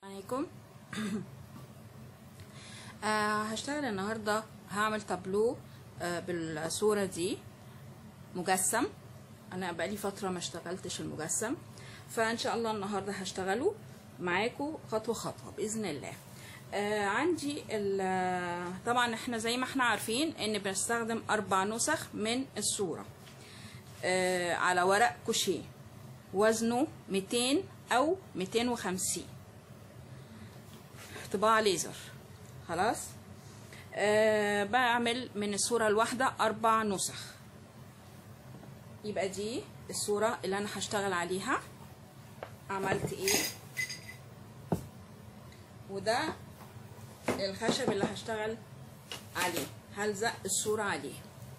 عليكم آه هشتغل النهاردة هعمل تابلو آه بالصورة دي مجسم انا بقالي فترة ما اشتغلتش المجسم فان شاء الله النهاردة هشتغله معاكم خطوة خطوة بإذن الله آه عندي طبعا احنا زي ما احنا عارفين ان بنستخدم اربع نسخ من الصورة آه على ورق كوشيه وزنه 200 او 250 طباعة ليزر خلاص آه بعمل من الصورة الواحدة أربع نسخ يبقى دي الصورة اللي أنا هشتغل عليها عملت إيه وده الخشب اللي هشتغل عليه هلزق الصورة عليه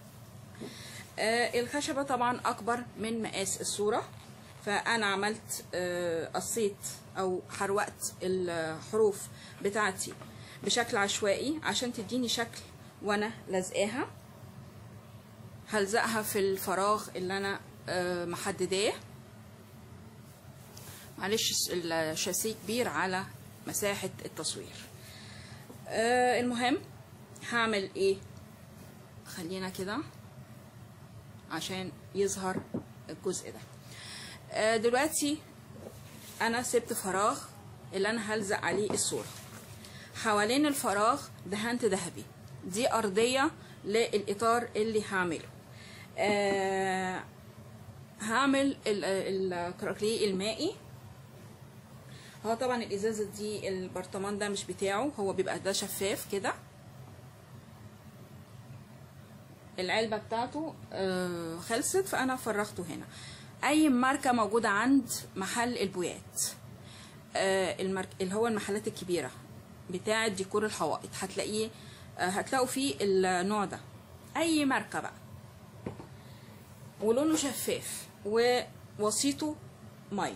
آه الخشبة طبعا أكبر من مقاس الصورة فأنا عملت آه قصيت أو حروقت الحروف بتاعتي بشكل عشوائي عشان تديني شكل وانا لازقاها هلزقها في الفراغ اللي انا آه محدداه معلش الشاسيه كبير على مساحة التصوير آه المهم هعمل ايه خلينا كده عشان يظهر الجزء ده آه دلوقتي انا سبت فراغ اللي انا هلزق عليه الصورة حوالين الفراغ دهنت ذهبي دي ارضية للاطار اللي هعمله آه هعمل الكراكليه المائي هو طبعا الازازة دي البرطمان ده مش بتاعه هو بيبقى ده شفاف كده العلبة بتاعته آه خلصت فانا فرغته هنا اي ماركة موجودة عند محل البويات آه المارك اللي هو المحلات الكبيرة بتاعة ديكور الحوائط هتلاقيه آه هتلاقوا فيه النوع ده اي ماركة بقى ولونه شفاف ووسيطه مية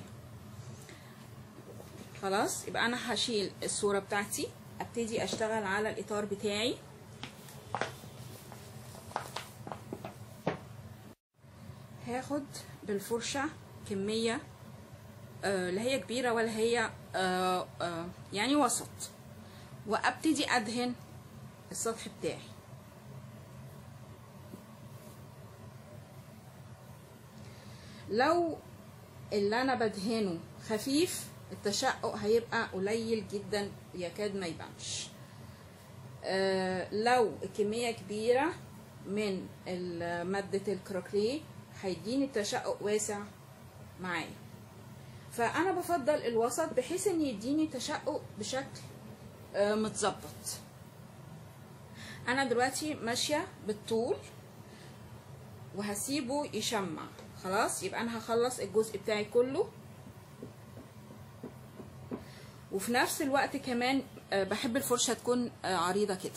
خلاص يبقى انا هشيل الصورة بتاعتي ابتدي اشتغل على الاطار بتاعي هاخد بالفرشة كمية آه لا هي كبيرة ولا هي آه آه يعني وسط وابتدي ادهن السطح بتاعي لو اللي انا بدهنه خفيف التشقق هيبقى قليل جدا يكاد ما يبانش آه لو الكمية كبيرة من مادة الكروكليه هيديني التشقق واسع معايا فانا بفضل الوسط بحيث ان يديني تشقق بشكل آه متظبط انا دلوقتي ماشيه بالطول وهسيبه يشمع خلاص يبقى انا هخلص الجزء بتاعي كله وفي نفس الوقت كمان آه بحب الفرشه تكون آه عريضه كده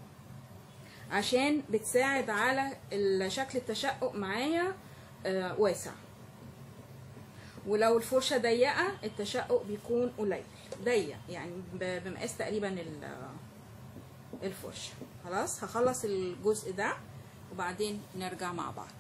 عشان بتساعد على شكل التشقق معايا آه واسع ولو الفرشه ضيقه التشقق بيكون قليل ضيق يعني بمقاس تقريبا الفرشه خلاص هخلص الجزء ده وبعدين نرجع مع بعض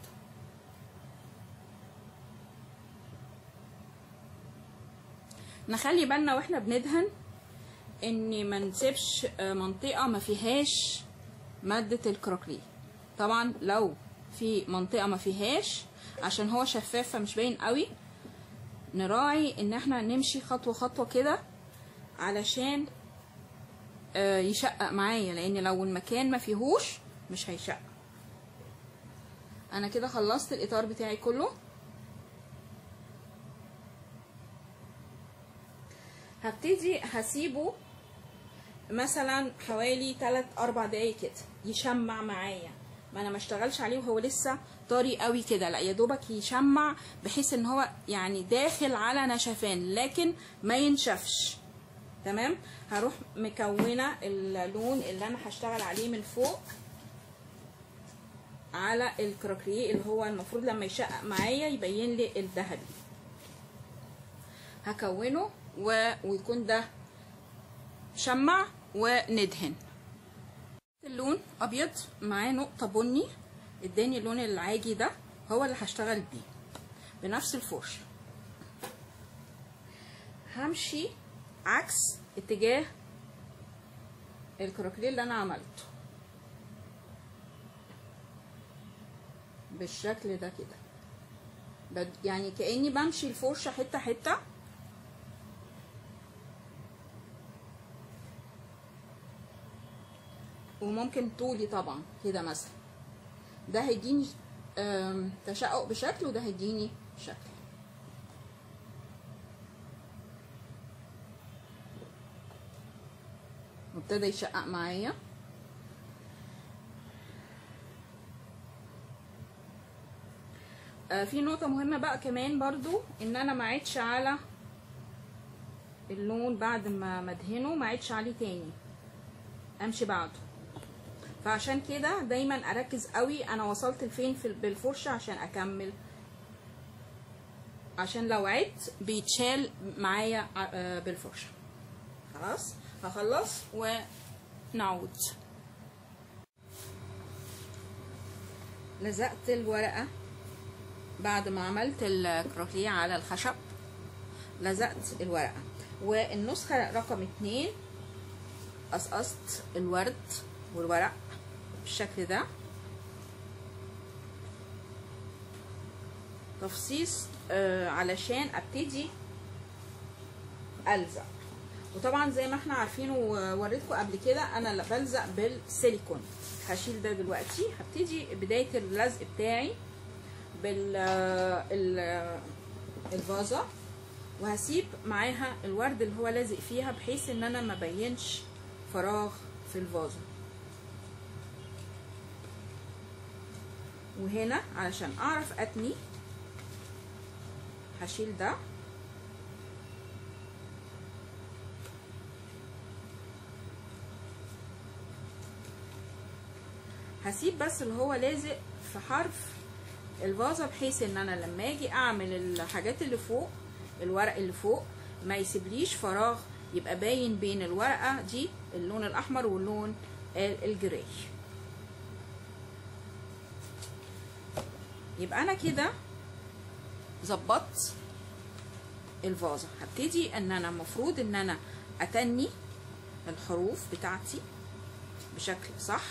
نخلي بالنا واحنا بندهن ان ما نسيبش منطقه ما فيهاش ماده الكروكليه طبعا لو في منطقه ما فيهاش عشان هو شفاف فمش باين قوي نراعي ان احنا نمشي خطوه خطوه كده علشان آه يشقق معايا لان لو المكان ما فيهوش مش هيشقق انا كده خلصت الاطار بتاعي كله هبتدي هسيبه مثلا حوالي 3 4 دقايق كده يشمع معايا ما انا ما اشتغلش عليه وهو لسه طري قوي كده لا يا دوبك يشمع بحيث ان هو يعني داخل على نشفان لكن ما ينشفش تمام هروح مكونه اللون اللي انا هشتغل عليه من فوق على الكروكليه اللي هو المفروض لما يشقق معايا يبين لي الذهبي هكونه و... ويكون ده شمع وندهن اللون ابيض معاه نقطه بني اداني اللون العاجي ده هو اللي هشتغل بيه بنفس الفرشه همشي عكس اتجاه الكروكليه اللي انا عملته بالشكل ده كده بد- يعني كاني بمشي الفرشه حته حته وممكن طولي طبعا كده مثلا ده هيديني آم، تشقق بشكل وده هيديني شكل وابتدى يشقق معايا آه، في نقطة مهمة بقى كمان برضو ان انا ما عدش على اللون بعد ما مدهنه ما عدش عليه تاني امشي بعده فعشان كده دايما اركز قوي انا وصلت لفين في بالفرشة عشان اكمل عشان لو عدت بيتشال معايا ع- آه، بالفرشة خلاص هخلص ونعود لزقت الورقة بعد ما عملت الكروكليه على الخشب لزقت الورقة والنسخة رقم اتنين قصقصت الورد والورق بالشكل ده تفصيص آه علشان ابتدي الزق وطبعا زي ما احنا عارفين ووريتكم قبل كده انا ل- بلزق بالسيليكون هشيل ده دلوقتي هبتدي بدايه اللزق بتاعي بال ال- الفازه وهسيب معاها الورد اللي هو لازق فيها بحيث ان انا ما بينش فراغ في الفازه وهنا علشان اعرف اتني هشيل ده هسيب بس اللي هو لازق في حرف الفازه بحيث ان انا لما اجي اعمل الحاجات اللي فوق الورق اللي فوق ما يسيبليش فراغ يبقى باين بين الورقه دي اللون الاحمر واللون ال- الجراي يبقى انا كده ظبطت الفازه هبتدي ان انا المفروض ان انا اتني الحروف بتاعتي بشكل صح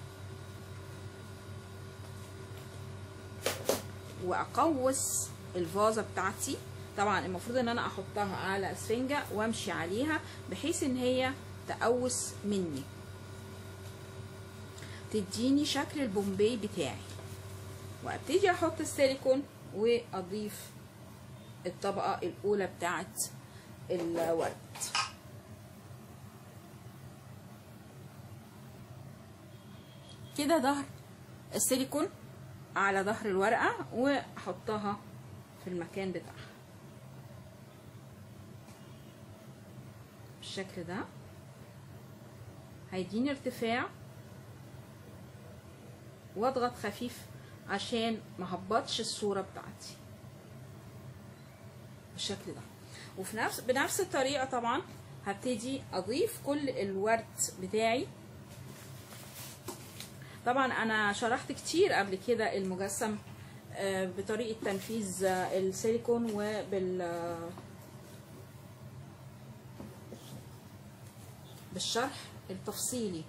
واقوس الفازه بتاعتي طبعا المفروض ان انا احطها على اسفنجه وامشي عليها بحيث ان هي تقوس مني تديني شكل البومبي بتاعي وابتدي احط السيليكون واضيف الطبقه الاولى بتاعت الورد كده ظهر السيليكون على ظهر الورقة واحطها في المكان بتاعها بالشكل ده هيديني ارتفاع واضغط خفيف عشان ما هبطش الصورة بتاعتي بالشكل ده وفي نفس بنفس الطريقة طبعا هبتدي اضيف كل الورد بتاعي طبعا انا شرحت كتير قبل كده المجسم آه، بطريقه تنفيذ آه، السيليكون وبال آه، بالشرح التفصيلي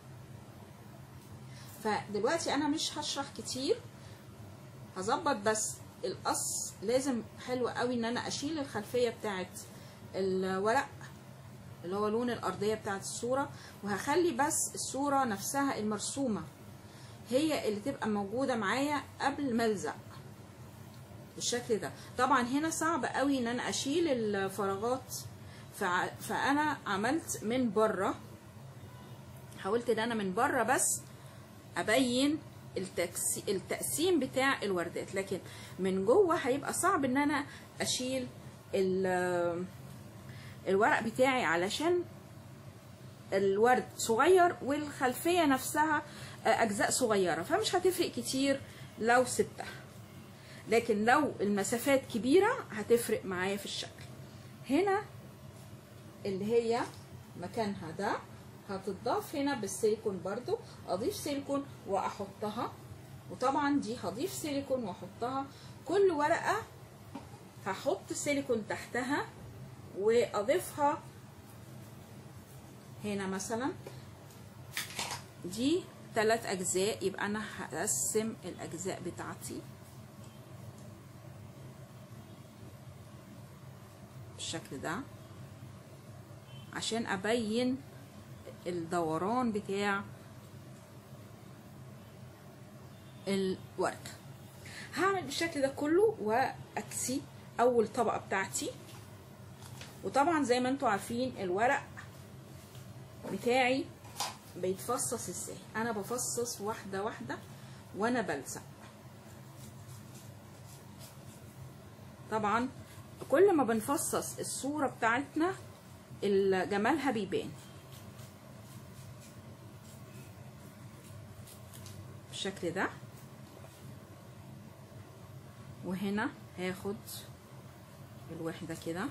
فدلوقتي انا مش هشرح كتير هظبط بس القص لازم حلو قوي ان انا اشيل الخلفيه بتاعت الورق اللي هو لون الارضيه بتاعت الصوره وهخلي بس الصوره نفسها المرسومه هي اللي تبقى موجوده معايا قبل ما الزق بالشكل ده طبعا هنا صعب قوي ان انا اشيل الفراغات فع- فانا عملت من بره حاولت ان انا من بره بس ابين التكسي... التقسيم بتاع الوردات لكن من جوه هيبقى صعب ان انا اشيل ال- الورق بتاعي علشان الورد صغير والخلفية نفسها أجزاء صغيرة فمش هتفرق كتير لو سبتها لكن لو المسافات كبيرة هتفرق معايا في الشكل هنا اللي هي مكانها ده هتضاف هنا بالسيليكون برضو اضيف سيليكون واحطها وطبعا دي هضيف سيليكون واحطها كل ورقة هحط سيليكون تحتها واضيفها هنا مثلا دي ثلاث اجزاء يبقى انا هقسم الاجزاء بتاعتي بالشكل ده عشان ابين الدوران بتاع الورد هعمل بالشكل ده كله واكسي اول طبقه بتاعتي وطبعا زي ما انتم عارفين الورق بتاعي بيتفصص ازاي انا بفصص واحده واحده وانا بلزق طبعا كل ما بنفصص الصوره بتاعتنا جمالها بيبان بالشكل ده وهنا هاخد الوحدة كده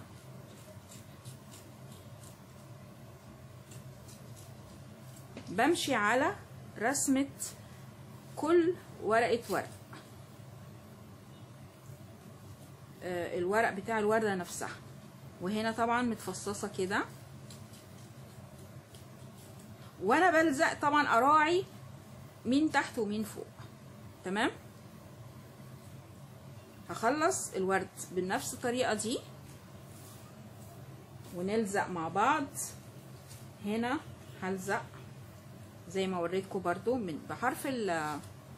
بمشي على رسمة كل ورقة ورق آه الورق بتاع الوردة نفسها وهنا طبعا متفصصة كده وانا بلزق طبعا اراعي مين تحت ومين فوق تمام هخلص الورد بنفس الطريقة دي ونلزق مع بعض هنا هلزق زي ما وريتكم برضو من بحرف ال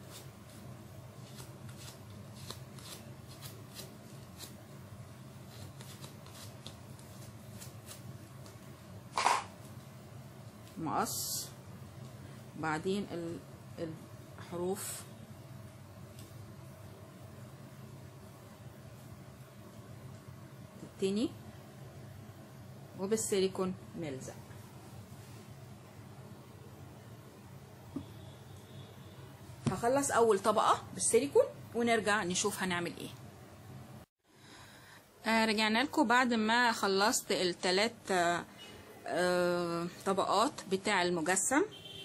مقص بعدين الحروف التاني وبالسيليكون نلزق هخلص اول طبقة بالسيليكون ونرجع نشوف هنعمل ايه آه رجعنا لكم بعد ما خلصت الثلاث آه آه طبقات بتاع المجسم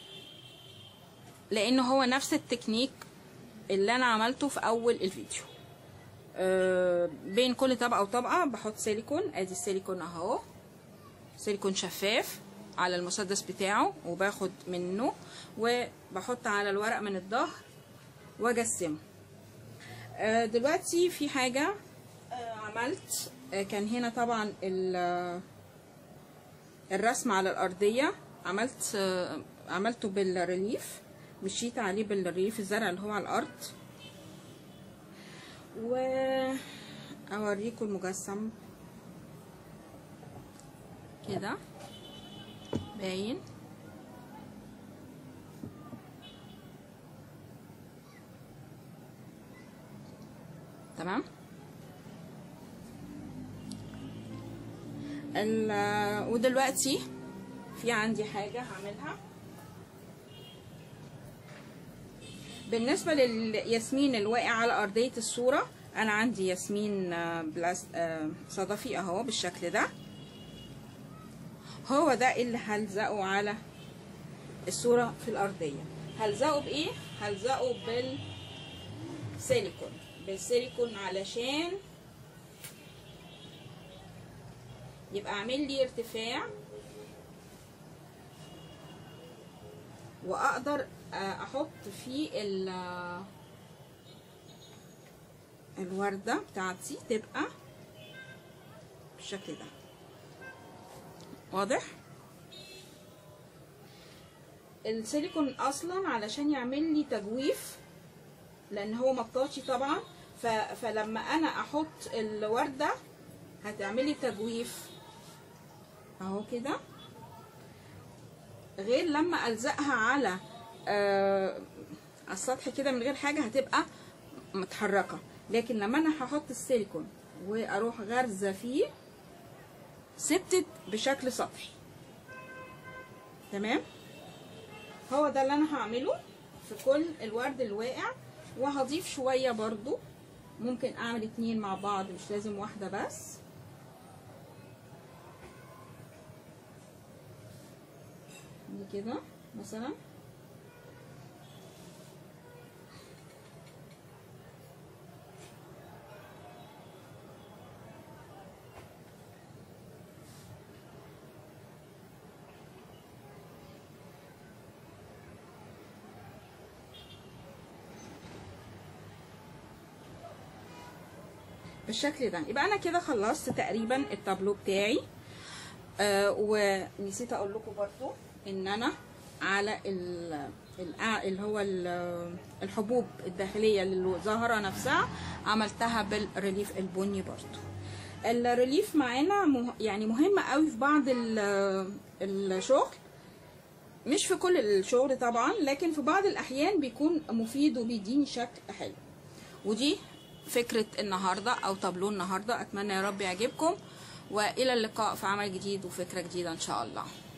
لانه هو نفس التكنيك اللي انا عملته في اول الفيديو أه بين كل طبقه وطبقه بحط سيليكون ادي السيليكون اهو سيليكون شفاف على المسدس بتاعه وباخد منه وبحط على الورق من الظهر واجسمه أه دلوقتي في حاجه أه عملت كان هنا طبعا الرسم على الارضيه عملت عملته بالريليف مشيت عليه بالريف الزرع اللي هو على الارض واوريكم المجسم كده باين تمام ودلوقتي في عندي حاجه هعملها بالنسبة للياسمين الواقع على أرضية الصورة أنا عندي ياسمين بلاست صدفي أهو بالشكل ده هو ده اللي هلزقه على الصورة في الأرضية هلزقه بإيه؟ هلزقه بالسيليكون بالسيليكون علشان يبقى عامل لي ارتفاع واقدر احط فيه الوردة بتاعتي تبقى بالشكل ده واضح السيليكون اصلا علشان يعمل لي تجويف لان هو مطاطي طبعا فلما انا احط الوردة هتعملي تجويف اهو كده غير لما الزقها على آه السطح كده من غير حاجه هتبقى متحركه لكن لما انا هحط السيليكون واروح غارزه فيه ثبتت بشكل سطحي تمام هو ده اللي انا هعمله في كل الورد الواقع وهضيف شويه برضو ممكن اعمل اتنين مع بعض مش لازم واحده بس دي كده مثلا بالشكل ده يبقى انا كده خلصت تقريبا التابلو بتاعي آه ونسيت اقول لكم برضو ان انا على ال ال- اللي هو ال- الحبوب الداخليه للزهره نفسها عملتها بالريليف البني برضو الريليف معانا مه... يعني مهم قوي في بعض ال- الشغل مش في كل الشغل طبعا لكن في بعض الاحيان بيكون مفيد وبيديني شكل حلو ودي فكرة النهاردة او تابلو النهاردة اتمنى يا رب يعجبكم والى اللقاء في عمل جديد وفكرة جديدة ان شاء الله